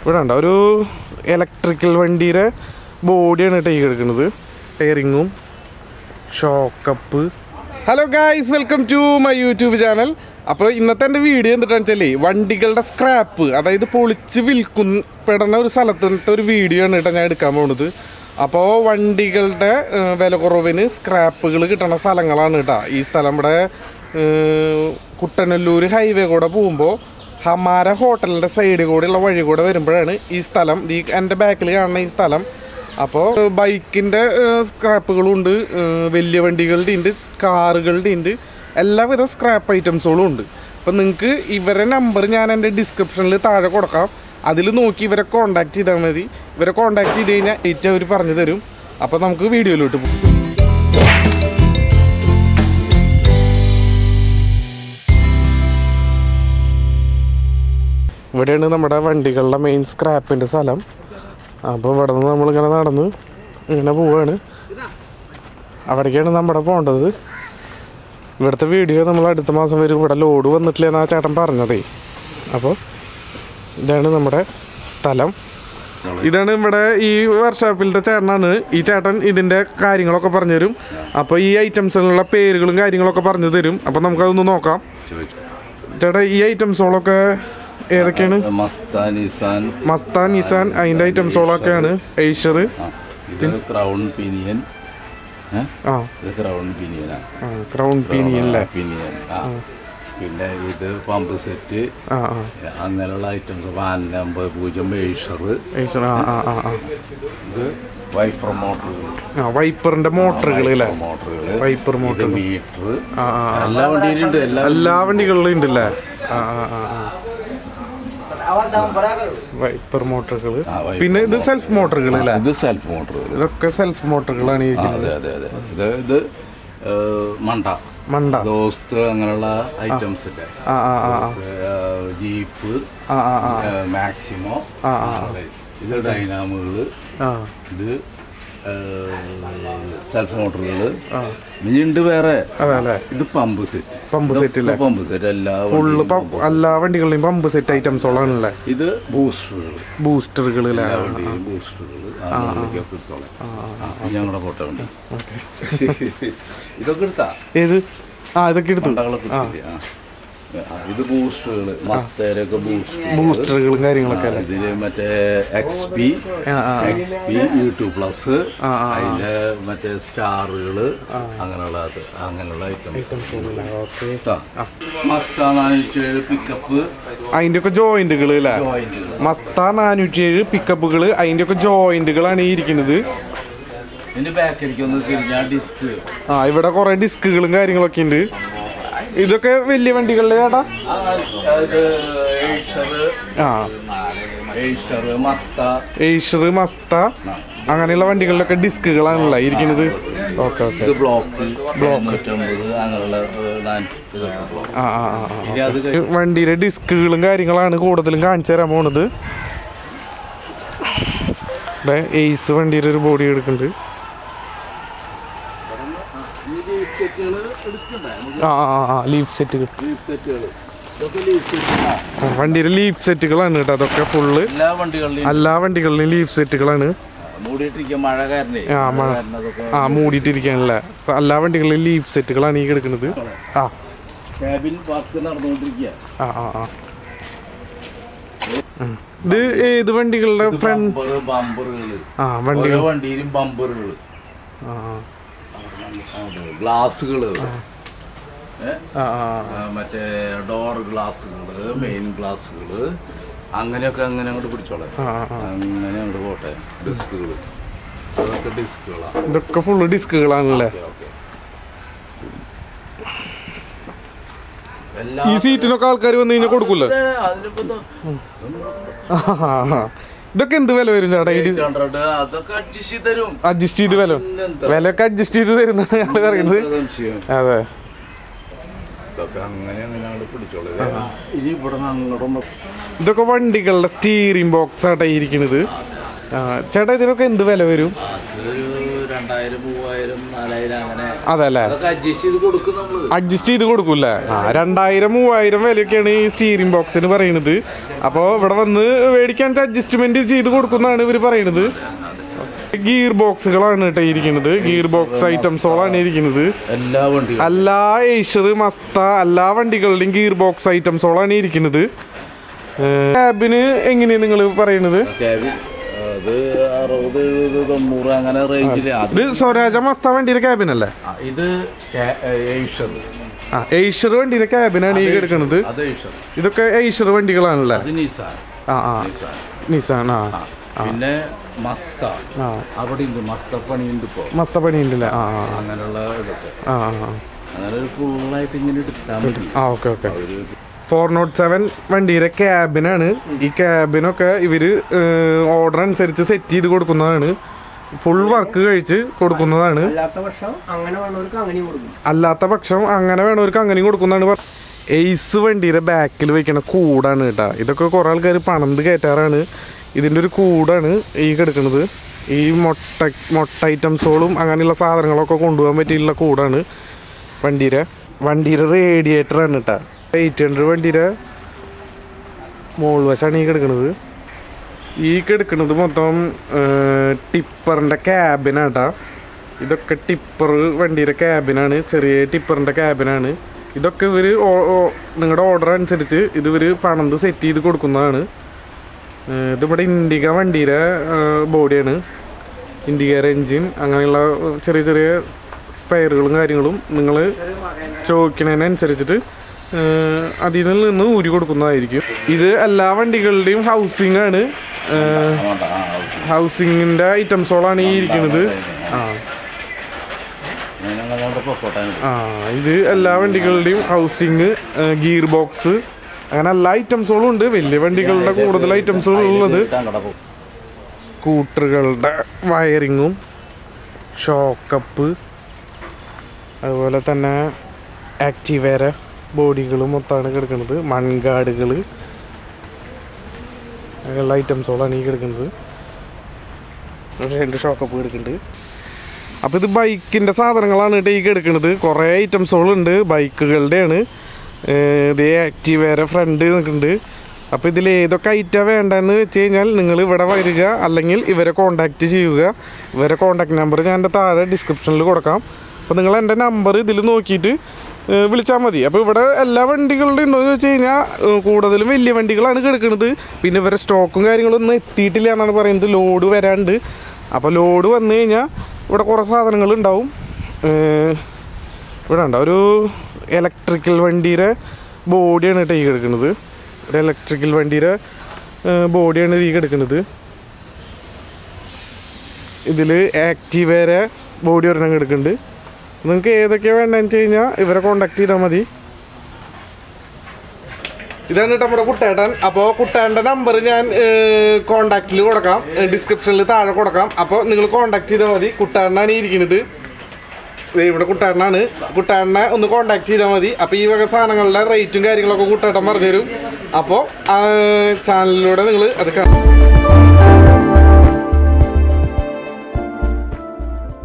ഇവിടെ ഉണ്ടോ ഒരു ഇലക്ട്രിക്കൽ വണ്ടിയുടെ ബോഡിയാണ് കേട്ടോ ഈ കിടക്കുന്നത് ടയറിങ്ങും shock up hello guys welcome to my YouTube channel അപ്പോൾ ഇന്നത്തെ എൻ്റെ വീഡിയോ എന്തിട്ടാന്ന് വെച്ചാൽ വണ്ടികളുടെ സ്ക്രാപ്പ് അതായത് പൊളിച്ച് വിൽക്കപ്പെടുന്ന ഒരു സ്ഥലത്തെ ഒരു വീഡിയോ ആണ് കേട്ടോ ഞാൻ എടുക്കാൻ പോകുന്നത് അപ്പോൾ വണ്ടികളുടെ ഏഹ്, വില കുറവിന് സ്ക്രാപ്പുകൾ കിട്ടുന്ന സ്ഥലങ്ങളാണ് കേട്ടോ ഈ സ്ഥലം ഇവിടെ ഏഹ്, കുട്ടനല്ലൂർ ഹൈവേ കൂടെ പോകുമ്പോൾ ഹമാര ഹോട്ടലിൻ്റെ സൈഡിൽ കൂടെയുള്ള വഴി കൂടെ വരുമ്പോഴാണ് ഈ സ്ഥലം ഈ എൻ്റെ ബാക്കിൽ കാണുന്ന ഈ സ്ഥലം അപ്പോൾ ബൈക്കിൻ്റെ സ്ക്രാപ്പുകളും ഉണ്ട് ഏഹ് വലിയ വണ്ടികളുടെ ഉണ്ട് കാറുകളുടെ ഉണ്ട് എല്ലാവിധ സ്ക്രാപ്പ് ഐറ്റംസുകളും ഉണ്ട് അപ്പോൾ നിങ്ങൾക്ക് ഇവരെ നമ്പർ ഞാൻ എൻ്റെ ഡിസ്ക്രിപ്ഷനിൽ താഴെ കൊടുക്കാം അതിൽ നോക്കി ഇവരെ കോൺടാക്ട് ചെയ്താൽ മതി ഇവരെ കോൺടാക്ട് ചെയ്ത് കഴിഞ്ഞാൽ ഏറ്റവും അവർ പറഞ്ഞു തരും അപ്പോൾ നമുക്ക് വീഡിയോയിലോട്ട് പോകും ഇവിടെയാണ് നമ്മുടെ വണ്ടികളുടെ മെയിൻ സ്ക്രാപ്പിൻ്റെ സ്ഥലം അപ്പോൾ ഇവിടെ നിന്ന് നമ്മളിങ്ങനെ നടന്ന് ഇങ്ങനെ പോവാണ് അവിടേക്കാണ് നമ്മുടെ പോകേണ്ടത് ഇവിടുത്തെ വീഡിയോ നമ്മൾ അടുത്ത മാസം വരും ഇവിടെ ലോഡ് വന്നിട്ടില്ല എന്നാ ചേട്ടൻ പറഞ്ഞതേ അപ്പോൾ ഇതാണ് നമ്മുടെ സ്ഥലം ഇതാണ് ഇവിടെ ഈ വർക്ക്ഷോപ്പിലത്തെ ചേട്ടനാണ് ഈ ചേട്ടൻ ഇതിൻ്റെ കാര്യങ്ങളൊക്കെ പറഞ്ഞു തരും അപ്പോൾ ഈ ഐറ്റംസിനുള്ള പേരുകളും കാര്യങ്ങളൊക്കെ പറഞ്ഞു തരും അപ്പോൾ നമുക്കതൊന്ന് നോക്കാം ചോദിച്ചു ചേട്ടാ ഈ ഐറ്റംസുകളൊക്കെ ഏതൊക്കെയാണ് മസ്താൻ നിസാൻ മസ്താൻ നിസാൻ അതിൻ്റെ ഐറ്റംസുകളൊക്കെയാണ് ഐഷർ ആ ഇത് ക്രൗൺ പിനിയൻ ഏ? ആ ഇത് ക്രൗൺ പിനിയനാണ് ആ ക്രൗൺ പീനിയൻ അല്ലേ പിനിയൻ ആ പിന്നെ ഇത് പമ്പ് സെറ്റ് ആ ആ അങ്ങനെയുള്ള ഐറ്റംസ് വാൻ നമ്പർ പൂജ്യം ഏഷർ ഐഷർ ആ ആ ആ ആ ഇത് വൈഫർ മോട്ടറുകൾ ആ വൈപ്പറിന്റെ മോട്ടറുകൾ അല്ലേ മോട്ടറുകൾ വൈപ്പർ ഇത് മോട്ടർ മീറ്റർ ആ ആ ആ. എല്ലാ വണ്ടിയിലും ഉണ്ട് എല്ലാ എല്ലാ വണ്ടികളിലും ഉണ്ടല്ലേ ആ ആ ആ ആ വൈപ്പർ മോട്ടറുകൾ ആ, വൈപ്പർ പിന്നെ ഇത് സെൽഫ് മോട്ടറുകൾ അല്ലേ ഇത് സെൽഫ് മോട്ടറുകൾ ഇതൊക്കെ സെൽഫ് മോട്ടറുകളാണ് ആ ഇരിക്കുന്നത് അതെ അതെ അതെ ഇത് ഇത് ഏ, മണ്ട മണ്ട ദോസ്ത് അങ്ങനെയുള്ള ഐറ്റംസ് ഇല്ലേ ആ ആ ആ ആ ഏ, ജീപ്പ് ആ ആ ആ ഏ, മാക്സിമോ ആ, ആ, അങ്ങനെയുള്ള ഇത് ഡൈനാമുകൾ ആ ഇത് സെൽഫ് മോട്ടറുകൾ ആ ഇനിയുണ്ട് വേറെ അതെ അല്ലേ ഇത് പമ്പ് സെറ്റ് പമ്പ് സെറ്റ് അല്ലേ പമ്പ് സെറ്റ് എല്ലാ ഫുള്ള് വണ്ടിയിലും എല്ലാ വണ്ടികളിലും പമ്പ് സെറ്റ് ഐറ്റംസുകളാണല്ലേ ഇത് ബൂസ്റ്ററുകൾ ബൂസ്റ്ററുകൾ അല്ലേ എല്ലാ വണ്ടിയിലും ബൂസ്റ്ററുകൾ അങ്ങനെയൊക്കെ കിട്ടോളെ ഞങ്ങളുടെ ഫോട്ടോ വണ്ടി ഓക്കെ ഇതൊക്കെ എടുത്താ ഏത് ആ ഇതൊക്കെ എടുത്തു കൊണ്ടകളൊക്കെ എടുത്തില്ലേ? ആ. ആ, ഇത് ബൂസ്റ്ററുകൾ മസ്തേരൊക്കെ ബൂസ്റ്റർ ബൂസ്റ്ററുകളും കാര്യങ്ങളൊക്കെ അല്ലേ ഇതില് മറ്റേ എക്സ് പി ആ ആ എക്സ് പി യൂട്യൂബ് പ്ലസ് ആ, ആ, അതിന്റെ മറ്റേ സ്റ്റാറുകള് അങ്ങനെയുള്ള അത് അങ്ങനെയുള്ള ഐറ്റം ഐറ്റംസുകളല്ലേ ഓക്കെ മസ്ത നാനൂറ്റേഴ് പിക്കപ്പ് അതിന്റെ ഒക്കെ ജോയിന്റുകൾ അല്ലേ പോയിന്റുകൾ മസ്ത നാനൂറ്റി ഏഴ് പിക്കപ്പുകൾ അതിന്റെ ഒക്കെ ജോയിന്റുകളാണ് ഈ ഇരിക്കുന്നത് ഇതിന്റെ ബാക്കിലേക്ക് ഒന്ന് തിരിഞ്ഞാൽ ഡിസ്ക് ആ ഇവിടെ കുറെ ഡിസ്കുകളും കാര്യങ്ങളൊക്കെ ഉണ്ട് ഇതൊക്കെ വലിയ വണ്ടികളിലെ ചേട്ടാ ഇത് ഏഷർ ആ ഏഷർ മസ്ത ഏഷ്യർ മസ്ത അങ്ങനെയുള്ള വണ്ടികളിലൊക്കെ ഡിസ്കുകളാണല്ലോ ഇരിക്കുന്നത് ഓക്കെ ഓക്കെ ഇത് ബ്ലോക്ക് ബ്ലോക്ക് അങ്ങനെയുള്ള ഏഹ്, നാൻ- ഇതൊക്കെ ബ്ലോക്ക് ആ ആ ആ ആ ഇനി അത് കഴിഞ്ഞ് വണ്ടിയുടെ ഡിസ്കുകളും കാര്യങ്ങളാണ് കൂടുതലും കാണിച്ചു തരാൻ പോണത് ദേ എയ്സ് വണ്ടിയുടെ ഒരു ബോഡി എടുക്കുന്നുണ്ട് ഈ ലീഫ് സെറ്റുകൾ എടുക്കണ്ടേ ആ ആ ആ, ആ ലീഫ് സെറ്റുകൾ ലീഫ് സെറ്റുകൾ ഇതൊക്കെ ലീഫ് സെറ്റ് വണ്ടിയുടെ ലീഫ് സെറ്റുകളാണ് കേട്ടോ അതൊക്കെ ഫുള്ള് എല്ലാ വണ്ടികളിലും എല്ലാ വണ്ടികളിലും ലീഫ് സെറ്റുകളാണ് മൂടിയിട്ടിരിക്കുക മഴ കാരണേ ആ, മഴ മഴ. കാരണം അതൊക്കെ ആ മൂടിയിട്ടിരിക്കാനല്ലേ എല്ലാ വണ്ടികളിലും ലീഫ് സെറ്റുകളാണ് ഈ കിടക്കുന്നത് ആ ക്യാബിൻ വർക്ക് നടന്നുകൊണ്ടിരിക്കുക ആ ആ ആ ഉം. ഇത് ഏത് വണ്ടികളുടെ ഫ്രണ്ട് ബമ്പറുകൾ ആ വണ്ടികൾ ഓരോ വണ്ടിയിലും ബമ്പറുകൾ ആ ഗ്ലാസുകൾ ആ ആ ആ മറ്റേ ഡോർ ഗ്ലാസുകൾ മെയിൻ ഗ്ലാസുകൾ അങ്ങനെയൊക്കെ അങ്ങനെ അങ്ങോട്ട് പിടിച്ചോളെ ആ ആ ആ അങ്ങനെ അങ്ങോട്ട് പോട്ടെ ഡിസ്കുകൾ അതൊക്കെ ഡിസ്കുകളാണ് ഇതൊക്കെ ഫുള്ള് ഡിസ്കുകളാണല്ലേ ഓക്കെ ഓക്കെ എല്ലാ ഈ സീറ്റിനൊക്കെ ആൾക്കാർ വന്നു കഴിഞ്ഞാൽ കൊടുക്കൂല്ലോ അതിനിപ്പോ ഇത് ഇതൊക്കെ എന്ത് വില വരും ചേട്ടാ ഇത് 800 അതൊക്കെ അഡ്ജസ്റ്റ് ചെയ്ത് തരും അഡ്ജസ്റ്റ് ചെയ്ത് വില പിന്നെന്താ? വിലയൊക്കെ അഡ്ജസ്റ്റ് ചെയ്ത് തരുന്നതാണ് ഞങ്ങൾ പറയുന്നത് എന്താ സംശയം? അതെ ഇതൊക്കെ അങ്ങനെ അങ്ങനെ അങ്ങോട്ട് പിടിച്ചോളൂ ഇനി ഇവിടെ നിന്ന് അങ്ങോട്ടൊന്ന് ഇതൊക്കെ വണ്ടികളുടെ സ്റ്റീറിംഗ് ബോക്സ് ആട്ടെ ഇരിക്കുന്നത് ആ ചേട്ടാ ഇതിനൊക്കെ എന്ത് വില വരും അതൊരു രണ്ടായിരം മൂവായിരം നാലായിരം അങ്ങനെ അതെ അല്ലേ അതൊക്കെ അഡ്ജസ്റ്റ് ചെയ്ത് കൊടുക്കും നമ്മള് അഡ്ജസ്റ്റ് ചെയ്ത് കൊടുക്കൂല്ലേ ആ രണ്ടായിരം മൂവായിരം വിലയൊക്കെയാണ് ഈ സ്റ്റീറിംഗ് ബോക്സിന് പറയുന്നത് അപ്പോൾ ഇവിടെ വന്ന് മേടിക്കാൻ അഡ്ജസ്റ്റ്മെന്റ് ചെയ്ത് കൊടുക്കുന്നതാണ് ഇവർ പറയുന്നത് ഗിയർ ബോക്സുകളാണ് കേട്ടോ ഇരിക്കുന്നത് ഗിയർ ബോക്സ് ഐറ്റംസുകളാണ് ഇരിക്കുന്നത് എല്ലാ വണ്ടികളും എല്ലാ ഏഷ്യർ മസ്ത എല്ലാ വണ്ടികളുടെയും ഗിയർ ബോക്സ് ഐറ്റംസുകളാണ് ഇരിക്കുന്നത് ക്യാബിന് എങ്ങനെയാണ് നിങ്ങൾ പറയുന്നത് ക്യാബിൻ അത് അറുപത് എഴുപത് തൊണ്ണൂറ് അങ്ങനെ റേഞ്ചിൽ അത് ഇത് സ്വരാജ മസ്ത വണ്ടിയുടെ ക്യാബിൻ അല്ലേ ആ, ഇത് ഏഷ്യർ ആ ഏഷ്യർ വണ്ടിയുടെ ക്യാബിനാണ് ഈ എടുക്കുന്നത് അത് ഏഷ്യർ ഇതൊക്കെ ഏഷ്യർ വണ്ടികളാണല്ലേ അത് നിസാൻ ആ ആ നിസാൻ നിസാൻ ആ ആ. പിന്നെ മസ്ത ആ അവിടെ ഉണ്ട് മസ്തപ്പണിയുണ്ട് ഇപ്പോ മസ്ത പണിയുണ്ടല്ലേ ആ ആ അങ്ങനെയുള്ള ഇതൊക്കെ ആ ആ അങ്ങനെ ഒരു ഫുള്ളായിട്ട് ഇങ്ങനെ എടുത്താൽ മതി ആ ഓക്കെ ഓക്കെ ഒരു ഫോർ നോട്ട് സെവൻ വണ്ടിയുടെ ക്യാബിനാണ് ഈ ക്യാബിനൊക്കെ ഇവര് ഓർഡർ അനുസരിച്ച് സെറ്റ് ചെയ്ത് കൊടുക്കുന്നതാണ് ഫുൾ വർക്ക് കഴിച്ച് കൊടുക്കുന്നതാണ് അല്ലാത്ത പക്ഷം അങ്ങനെ വേണവർക്ക് അങ്ങനെയും കൊടുക്കും അല്ലാത്ത പക്ഷം അങ്ങനെ വേണവർക്ക് അങ്ങനെയും കൊടുക്കുന്നതാണ് പറ- എയ്സ് വണ്ടിയുടെ ബാക്കിൽ വെക്കണ കൂടാണ് കേട്ടോ ഇതൊക്കെ കുറേ ആൾക്കാർ പണന്ത് കയറ്റാറാണ് ഇതിൻ്റെ ഒരു കൂടാണ് ഈ കിടക്കുന്നത് ഈ മുട്ട മുട്ട ഐറ്റംസുകളും അങ്ങനെയുള്ള സാധനങ്ങളൊക്കെ കൊണ്ടുപോകാൻ പറ്റിയുള്ള കൂടാണ് വണ്ടിയുടെ വണ്ടിയുടെ റേഡിയേറ്ററാണ് കേട്ടോ എയ്റ്റ് ഹൺഡ്രഡ് വണ്ടിയുടെ മോൾ വശമാണ് ഈ കിടക്കുന്നത് ഈ കിടക്കുന്നത് മൊത്തം ടിപ്പറിൻ്റെ ക്യാബിനാട്ടാ ഇതൊക്കെ ടിപ്പർ വണ്ടിയുടെ ക്യാബിനാണ് ചെറിയ ടിപ്പറിൻ്റെ ക്യാബിനാണ് ഇതൊക്കെ ഇവർ നിങ്ങളുടെ ഓർഡർ അനുസരിച്ച് ഇത് ഇവർ പണന്ത് സെറ്റ് ചെയ്ത് കൊടുക്കുന്നതാണ് ഏഹ് ഇതിവിടെ ഇൻഡിക വണ്ടിയുടെ ബോഡിയാണ് ഇൻഡികയുടെ എൻജിൻ അങ്ങനെയുള്ള ഏഹ്, ചെറിയ ചെറിയ സ്പെയറുകളും കാര്യങ്ങളും നിങ്ങൾ ചോദിക്കുന്നതിനനുസരിച്ചിട്ട് ഏഹ്, അതിൽ നിന്ന് ഊരി കൊടുക്കുന്നതായിരിക്കും ഇത് എല്ലാ വണ്ടികളുടെയും ഹൗസിംഗ് ആണ് ഏഹ്, അങ്ങോട്ട് ആ ഓക്കെ ഹൗസിങ്ങിന്റെ ഐറ്റംസുകളാണ് ഈ ഇരിക്കുന്നത് ആ ഞങ്ങൾ അങ്ങോട്ട് പൊക്കോട്ടെ ആ ഇത് എല്ലാ വണ്ടികളുടെയും ഹൗസിങ് ഗിയർ ബോക്സ് അങ്ങനെ എല്ലാ ഐറ്റംസുകളും ഉണ്ട് വലിയ വണ്ടികളുടെ കൂടുതൽ ഐറ്റംസുകൾ ഉള്ളത് അങ്ങോട്ട് പോകും സ്കൂട്ടറുകളുടെ വയറിങ്ങും ഷോക്കപ്പ് അതുപോലെ തന്നെ ആക്റ്റീവേര ബോഡികളും മൊത്തമാണ് കിടക്കുന്നത് മൺകാടുകൾ അങ്ങനെയുള്ള ഐറ്റംസുകളാണ് ഈ കിടക്കുന്നത് രണ്ട് ഷോക്കപ്പ് കിടക്കുന്നുണ്ട് അപ്പോൾ ഇത് ബൈക്കിൻ്റെ സാധനങ്ങളാണ് കേട്ടോ ഈ കിടക്കുന്നത് കുറേ ഐറ്റംസുകളുണ്ട് ബൈക്കുകളുടെയാണ് ഇത് ആക്റ്റീവേര ഫ്രണ്ട് നിൽക്കുന്നുണ്ട് അപ്പോൾ ഇതിൽ ഏതൊക്കെ ഐറ്റം വേണ്ടതെന്ന് വെച്ച് കഴിഞ്ഞാൽ നിങ്ങൾ ഇവിടെ വരിക അല്ലെങ്കിൽ ഇവരെ കോൺടാക്റ്റ് ചെയ്യുക ഇവരെ കോൺടാക്ട് നമ്പർ ഞാൻ എൻ്റെ താഴെ ഡിസ്ക്രിപ്ഷനിൽ കൊടുക്കാം അപ്പോൾ നിങ്ങൾ എൻ്റെ നമ്പർ ഇതിൽ നോക്കിയിട്ട് വിളിച്ചാൽ മതി അപ്പോൾ ഇവിടെ എല്ലാ വണ്ടികളുടെ ഉണ്ടോയെന്ന് വെച്ച് കഴിഞ്ഞാൽ ഏഹ്, കൂടുതലും വലിയ വണ്ടികളാണ് കിടക്കുന്നത് പിന്നെ ഇവരെ സ്റ്റോക്കും കാര്യങ്ങളൊന്നും എത്തിയിട്ടില്ല എന്നാണ് പറയുന്നത് ലോഡ് വരാണ്ട് അപ്പോൾ ലോഡ് വന്നു കഴിഞ്ഞാൽ ഇവിടെ കുറേ സാധനങ്ങൾ ഉണ്ടാവും ഏഹ്, ഇവിടെ ഉണ്ടോ ഒരു ഇലക്ട്രിക്കൽ വണ്ടിയുടെ ബോഡിയാണ് കേട്ടോ ഈ കിടക്കുന്നത് ഒരു ഇലക്ട്രിക്കൽ വണ്ടിയുടെ ബോഡിയാണ് ഈ കിടക്കുന്നത് ഇതിൽ ആക്റ്റീവേരെ ബോഡി ഒരെണ്ണം കിടക്കുന്നുണ്ട് നിങ്ങൾക്ക് ഏതൊക്കെയാണ് വേണ്ടതെന്ന് വെച്ച് കഴിഞ്ഞാൽ ഇവരെ കോണ്ടാക്ട് ചെയ്താൽ മതി ഇതാണ് കേട്ടോ നമ്മുടെ കുട്ടേട്ടൻ അപ്പോൾ കുട്ടേട്ടൻ്റെ നമ്പർ ഞാൻ കോണ്ടാക്റ്റിൽ കൊടുക്കാം ഡിസ്ക്രിപ്ഷനിൽ താഴെ കൊടുക്കാം അപ്പോൾ നിങ്ങൾ കോണ്ടാക്ട് ചെയ്താൽ മതി കുട്ടേട്ടനാണ് ഈ ഇരിക്കുന്നത് ദേ ഇവിടെ കുട്ടേട്ടനാണ് കുട്ടേട്ടനെ ഒന്ന് കോണ്ടാക്ട് ചെയ്താൽ മതി അപ്പോൾ ഈ വക സാധനങ്ങളുടെ റേറ്റും കാര്യങ്ങളൊക്കെ കുട്ടേട്ടൻ പറഞ്ഞുതരും അപ്പോൾ ചാനലിലൂടെ നിങ്ങൾ അത് കാണാം